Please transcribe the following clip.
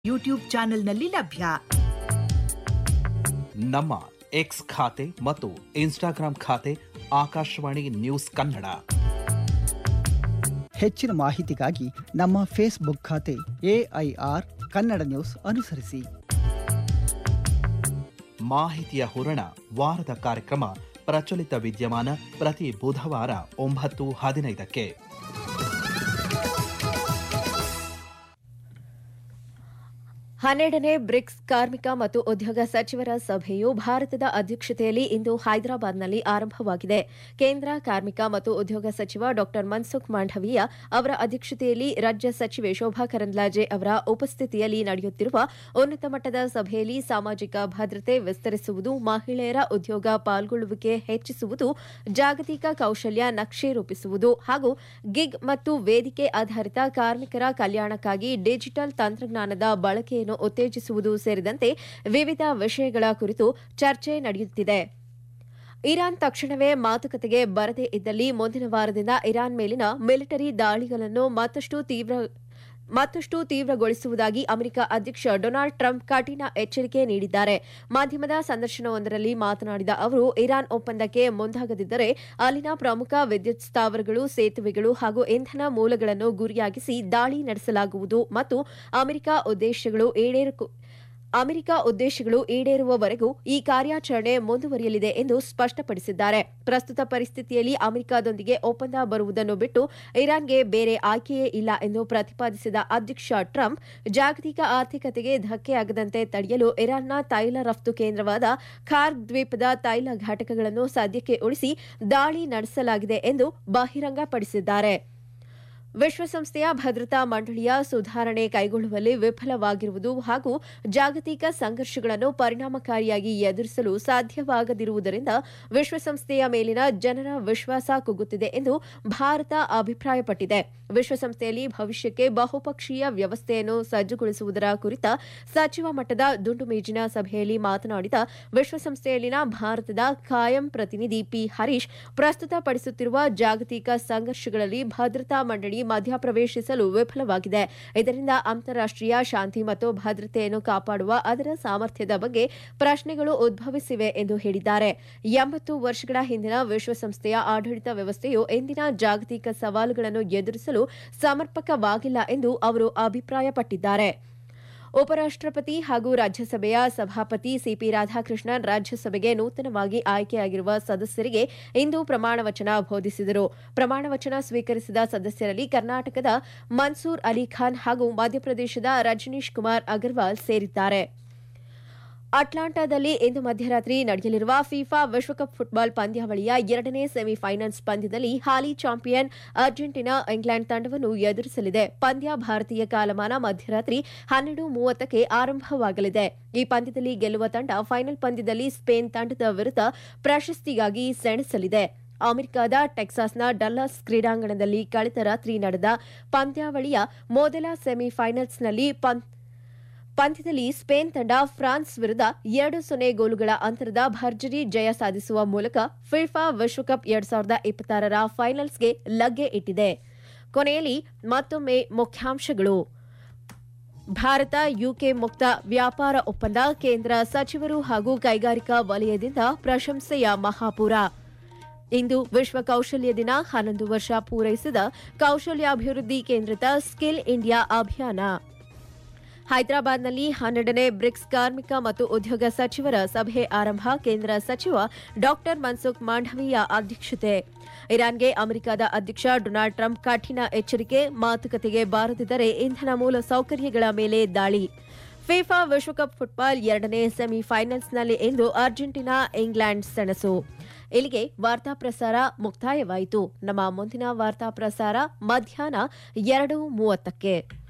YouTube ಚಾನೆಲ್ನಲ್ಲಿ ಲಭ್ಯ ನಮ್ಮ ಎಕ್ಸ್ ಖಾತೆ ಮತ್ತು ಇನ್ಸ್ಟಾಗ್ರಾಂ ಖಾತೆ ಆಕಾಶವಾಣಿ ನ್ಯೂಸ್ ಕನ್ನಡ ಹೆಚ್ಚಿನ ಮಾಹಿತಿಗಾಗಿ ನಮ್ಮ ಫೇಸ್ಬುಕ್ ಖಾತೆ ಎಐಆರ್ ಕನ್ನಡ ನ್ಯೂಸ್ ಅನುಸರಿಸಿ ಮಾಹಿತಿಯ ಹೂರಣ ವಾರದ ಕಾರ್ಯಕ್ರಮ ಪ್ರಚಲಿತ ವಿದ್ಯಮಾನ ಪ್ರತಿ ಬುಧವಾರ ಒಂಬತ್ತು ಹದಿನೈದಕ್ಕೆ ಹನ್ನೆರಡನೇ ಬ್ರಿಕ್ಸ್ ಕಾರ್ಮಿಕ ಮತ್ತು ಉದ್ಯೋಗ ಸಚಿವರ ಸಭೆಯು ಭಾರತದ ಅಧ್ಯಕ್ಷತೆಯಲ್ಲಿ ಇಂದು ಹೈದರಾಬಾದ್ನಲ್ಲಿ ಆರಂಭವಾಗಿದೆ ಕೇಂದ್ರ ಕಾರ್ಮಿಕ ಮತ್ತು ಉದ್ಯೋಗ ಸಚಿವ ಡಾ ಮನ್ಸುಖ್ ಮಾಂಡವೀಯ ಅವರ ಅಧ್ಯಕ್ಷತೆಯಲ್ಲಿ ರಾಜ್ಯ ಸಚಿವೆ ಶೋಭಾ ಕರಂದ್ಲಾಜೆ ಅವರ ಉಪಸ್ಥಿತಿಯಲ್ಲಿ ನಡೆಯುತ್ತಿರುವ ಉನ್ನತ ಮಟ್ಟದ ಸಭೆಯಲ್ಲಿ ಸಾಮಾಜಿಕ ಭದ್ರತೆ ವಿಸ್ತರಿಸುವುದು ಮಹಿಳೆಯರ ಉದ್ಯೋಗ ಪಾಲ್ಗೊಳ್ಳುವಿಕೆ ಹೆಚ್ಚಿಸುವುದು ಜಾಗತಿಕ ಕೌಶಲ್ಯ ನಕ್ಷೆ ರೂಪಿಸುವುದು ಹಾಗೂ ಗಿಗ್ ಮತ್ತು ವೇದಿಕೆ ಆಧಾರಿತ ಕಾರ್ಮಿಕರ ಕಲ್ಯಾಣಕ್ಕಾಗಿ ಡಿಜಿಟಲ್ ತಂತ್ರಜ್ಞಾನದ ಬಳಕೆಯನ್ನು ಉತ್ತೇಜಿಸುವುದು ಸೇರಿದಂತೆ ವಿವಿಧ ವಿಷಯಗಳ ಕುರಿತು ಚರ್ಚೆ ನಡೆಯುತ್ತಿದೆ ಇರಾನ್ ತಕ್ಷಣವೇ ಮಾತುಕತೆಗೆ ಬರದೇ ಇದ್ದಲ್ಲಿ ಮುಂದಿನ ವಾರದಿಂದ ಇರಾನ್ ಮೇಲಿನ ಮಿಲಿಟರಿ ದಾಳಿಗಳನ್ನು ಮತ್ತಷ್ಟು ತೀವ್ರ ಮತ್ತಷ್ಟು ತೀವ್ರಗೊಳಿಸುವುದಾಗಿ ಅಮೆರಿಕ ಅಧ್ಯಕ್ಷ ಡೊನಾಲ್ಡ್ ಟ್ರಂಪ್ ಕಠಿಣ ಎಚ್ಚರಿಕೆ ನೀಡಿದ್ದಾರೆ ಮಾಧ್ಯಮದ ಸಂದರ್ಶನವೊಂದರಲ್ಲಿ ಮಾತನಾಡಿದ ಅವರು ಇರಾನ್ ಒಪ್ಪಂದಕ್ಕೆ ಮುಂದಾಗದಿದ್ದರೆ ಅಲ್ಲಿನ ಪ್ರಮುಖ ವಿದ್ಯುತ್ ಸ್ಥಾವರಗಳು ಸೇತುವೆಗಳು ಹಾಗೂ ಇಂಧನ ಮೂಲಗಳನ್ನು ಗುರಿಯಾಗಿಸಿ ದಾಳಿ ನಡೆಸಲಾಗುವುದು ಮತ್ತು ಅಮೆರಿಕ ಉದ್ದೇಶಗಳು ಈಡೇರಕು ಅಮೆರಿಕ ಉದ್ದೇಶಗಳು ಈಡೇರುವವರೆಗೂ ಈ ಕಾರ್ಯಾಚರಣೆ ಮುಂದುವರಿಯಲಿದೆ ಎಂದು ಸ್ಪಷ್ಟಪಡಿಸಿದ್ದಾರೆ ಪ್ರಸ್ತುತ ಪರಿಸ್ಥಿತಿಯಲ್ಲಿ ಅಮೆರಿಕದೊಂದಿಗೆ ಒಪ್ಪಂದ ಬರುವುದನ್ನು ಬಿಟ್ಟು ಇರಾನ್ಗೆ ಬೇರೆ ಆಯ್ಕೆಯೇ ಇಲ್ಲ ಎಂದು ಪ್ರತಿಪಾದಿಸಿದ ಅಧ್ಯಕ್ಷ ಟ್ರಂಪ್ ಜಾಗತಿಕ ಆರ್ಥಿಕತೆಗೆ ಧಕ್ಕೆಯಾಗದಂತೆ ತಡೆಯಲು ಇರಾನ್ನ ತೈಲ ರಫ್ತು ಕೇಂದ್ರವಾದ ಖಾರ್ಗ್ ದ್ವೀಪದ ತೈಲ ಘಟಕಗಳನ್ನು ಸದ್ಯಕ್ಕೆ ಉಳಿಸಿ ದಾಳಿ ನಡೆಸಲಾಗಿದೆ ಎಂದು ಬಹಿರಂಗಪಡಿಸಿದ್ದಾರೆ ವಿಶ್ವಸಂಸ್ಥೆಯ ಭದ್ರತಾ ಮಂಡಳಿಯ ಸುಧಾರಣೆ ಕೈಗೊಳ್ಳುವಲ್ಲಿ ವಿಫಲವಾಗಿರುವುದು ಹಾಗೂ ಜಾಗತಿಕ ಸಂಘರ್ಷಗಳನ್ನು ಪರಿಣಾಮಕಾರಿಯಾಗಿ ಎದುರಿಸಲು ಸಾಧ್ಯವಾಗದಿರುವುದರಿಂದ ವಿಶ್ವಸಂಸ್ಥೆಯ ಮೇಲಿನ ಜನರ ವಿಶ್ವಾಸ ಕುಗ್ಗುತ್ತಿದೆ ಎಂದು ಭಾರತ ಅಭಿಪ್ರಾಯಪಟ್ಟಿದೆ ವಿಶ್ವಸಂಸ್ಥೆಯಲ್ಲಿ ಭವಿಷ್ಯಕ್ಕೆ ಬಹುಪಕ್ಷೀಯ ವ್ಯವಸ್ಥೆಯನ್ನು ಸಜ್ಜುಗೊಳಿಸುವುದರ ಕುರಿತ ಸಚಿವ ಮಟ್ಟದ ದುಂಡು ಮೇಜಿನ ಸಭೆಯಲ್ಲಿ ಮಾತನಾಡಿದ ವಿಶ್ವಸಂಸ್ಥೆಯಲ್ಲಿನ ಭಾರತದ ಖಾಯಂ ಪ್ರತಿನಿಧಿ ಪಿ ಹರೀಶ್ ಪ್ರಸ್ತುತಪಡಿಸುತ್ತಿರುವ ಜಾಗತಿಕ ಸಂಘರ್ಷಗಳಲ್ಲಿ ಭದ್ರತಾ ಮಂಡಳಿ ಮಧ್ಯಪ್ರವೇಶಿಸಲು ವಿಫಲವಾಗಿದೆ ಇದರಿಂದ ಅಂತಾರಾಷ್ಟೀಯ ಶಾಂತಿ ಮತ್ತು ಭದ್ರತೆಯನ್ನು ಕಾಪಾಡುವ ಅದರ ಸಾಮರ್ಥ್ಯದ ಬಗ್ಗೆ ಪ್ರಶ್ನೆಗಳು ಉದ್ಭವಿಸಿವೆ ಎಂದು ಹೇಳಿದ್ದಾರೆ ಎಂಬತ್ತು ವರ್ಷಗಳ ಹಿಂದಿನ ವಿಶ್ವಸಂಸ್ಥೆಯ ಆಡಳಿತ ವ್ಯವಸ್ಥೆಯು ಇಂದಿನ ಜಾಗತಿಕ ಸವಾಲುಗಳನ್ನು ಎದುರಿಸಲು ಸಮರ್ಪಕವಾಗಿಲ್ಲ ಎಂದು ಅವರು ಅಭಿಪ್ರಾಯಪಟ್ಟಿದ್ದಾರೆ ಉಪರಾಷ್ಟಪತಿ ಹಾಗೂ ರಾಜ್ಯಸಭೆಯ ಸಭಾಪತಿ ಸಿಪಿ ರಾಧಾಕೃಷ್ಣನ್ ರಾಜ್ಯಸಭೆಗೆ ನೂತನವಾಗಿ ಆಯ್ಕೆಯಾಗಿರುವ ಸದಸ್ಯರಿಗೆ ಇಂದು ಪ್ರಮಾಣ ವಚನ ಬೋಧಿಸಿದರು ಪ್ರಮಾಣ ವಚನ ಸ್ವೀಕರಿಸಿದ ಸದಸ್ಯರಲ್ಲಿ ಕರ್ನಾಟಕದ ಮನ್ಸೂರ್ ಅಲಿ ಖಾನ್ ಹಾಗೂ ಮಧ್ಯಪ್ರದೇಶದ ರಜನೀಶ್ ಕುಮಾರ್ ಅಗರ್ವಾಲ್ ಸೇರಿದ್ದಾರೆ ಅಟ್ಲಾಂಟಾದಲ್ಲಿ ಇಂದು ಮಧ್ಯರಾತ್ರಿ ನಡೆಯಲಿರುವ ಫಿಫಾ ವಿಶ್ವಕಪ್ ಫುಟ್ಬಾಲ್ ಪಂದ್ಯಾವಳಿಯ ಎರಡನೇ ಸೆಮಿಫೈನಲ್ಸ್ ಪಂದ್ಯದಲ್ಲಿ ಹಾಲಿ ಚಾಂಪಿಯನ್ ಅರ್ಜೆಂಟೀನಾ ಇಂಗ್ಲೆಂಡ್ ತಂಡವನ್ನು ಎದುರಿಸಲಿದೆ ಪಂದ್ಯ ಭಾರತೀಯ ಕಾಲಮಾನ ಮಧ್ಯರಾತ್ರಿ ಹನ್ನೆರಡು ಮೂವತ್ತಕ್ಕೆ ಆರಂಭವಾಗಲಿದೆ ಈ ಪಂದ್ಯದಲ್ಲಿ ಗೆಲ್ಲುವ ತಂಡ ಫೈನಲ್ ಪಂದ್ಯದಲ್ಲಿ ಸ್ಪೇನ್ ತಂಡದ ವಿರುದ್ಧ ಪ್ರಶಸ್ತಿಗಾಗಿ ಸೆಣಸಲಿದೆ ಅಮೆರಿಕದ ಟೆಕ್ಸಾಸ್ನ ಡಲ್ಲಾಸ್ ಕ್ರೀಡಾಂಗಣದಲ್ಲಿ ಕಳೆದ ರಾತ್ರಿ ನಡೆದ ಪಂದ್ಯಾವಳಿಯ ಮೊದಲ ಸೆಮಿಫೈನಲ್ಸ್ನಲ್ಲಿ ಪಂದ್ಯದಲ್ಲಿ ಸ್ಪೇನ್ ತಂಡ ಫ್ರಾನ್ಸ್ ವಿರುದ್ಧ ಎರಡು ಸೊನ್ನೆ ಗೋಲುಗಳ ಅಂತರದ ಭರ್ಜರಿ ಜಯ ಸಾಧಿಸುವ ಮೂಲಕ ಫಿಫಾ ವಿಶ್ವಕಪ್ ಎರಡ್ ಸಾವಿರದ ಇಪ್ಪತ್ತಾರರ ಫೈನಲ್ಸ್ಗೆ ಲಗ್ಗೆ ಇಟ್ಟಿದೆ ಕೊನೆಯಲ್ಲಿ ಮತ್ತೊಮ್ಮೆ ಮುಖ್ಯಾಂಶಗಳು ಭಾರತ ಯುಕೆ ಮುಕ್ತ ವ್ಯಾಪಾರ ಒಪ್ಪಂದ ಕೇಂದ್ರ ಸಚಿವರು ಹಾಗೂ ಕೈಗಾರಿಕಾ ವಲಯದಿಂದ ಪ್ರಶಂಸೆಯ ಮಹಾಪೂರ ಇಂದು ವಿಶ್ವ ಕೌಶಲ್ಯ ದಿನ ಹನ್ನೊಂದು ವರ್ಷ ಪೂರೈಸಿದ ಕೌಶಲ್ಯಾಭಿವೃದ್ಧಿ ಕೇಂದ್ರದ ಸ್ಕಿಲ್ ಇಂಡಿಯಾ ಅಭಿಯಾನ ಹೈದರಾಬಾದ್ನಲ್ಲಿ ಹನ್ನೆರಡನೇ ಬ್ರಿಕ್ಸ್ ಕಾರ್ಮಿಕ ಮತ್ತು ಉದ್ಯೋಗ ಸಚಿವರ ಸಭೆ ಆರಂಭ ಕೇಂದ್ರ ಸಚಿವ ಡಾ ಮನ್ಸುಖ್ ಮಾಂಡವೀಯ ಅಧ್ಯಕ್ಷತೆ ಇರಾನ್ಗೆ ಅಮೆರಿಕದ ಅಧ್ಯಕ್ಷ ಡೊನಾಲ್ಡ್ ಟ್ರಂಪ್ ಕಠಿಣ ಎಚ್ಚರಿಕೆ ಮಾತುಕತೆಗೆ ಬಾರದಿದ್ದರೆ ಇಂಧನ ಮೂಲ ಸೌಕರ್ಯಗಳ ಮೇಲೆ ದಾಳಿ ಫಿಫಾ ವಿಶ್ವಕಪ್ ಫುಟ್ಬಾಲ್ ಎರಡನೇ ಸೆಮಿಫೈನಲ್ಸ್ನಲ್ಲಿ ಇಂದು ಅರ್ಜೆಂಟೀನಾ ಇಂಗ್ಲೆಂಡ್ ಸೆಣಸು ಇಲ್ಲಿಗೆ ವಾರ್ತಾ ಪ್ರಸಾರ ಮುಕ್ತಾಯವಾಯಿತು ನಮ್ಮ ಮುಂದಿನ ವಾರ್ತಾ ಪ್ರಸಾರ ಮಧ್ಯಾಹ್ನ ಎರಡು ಮೂವತ್ತಕ್ಕೆ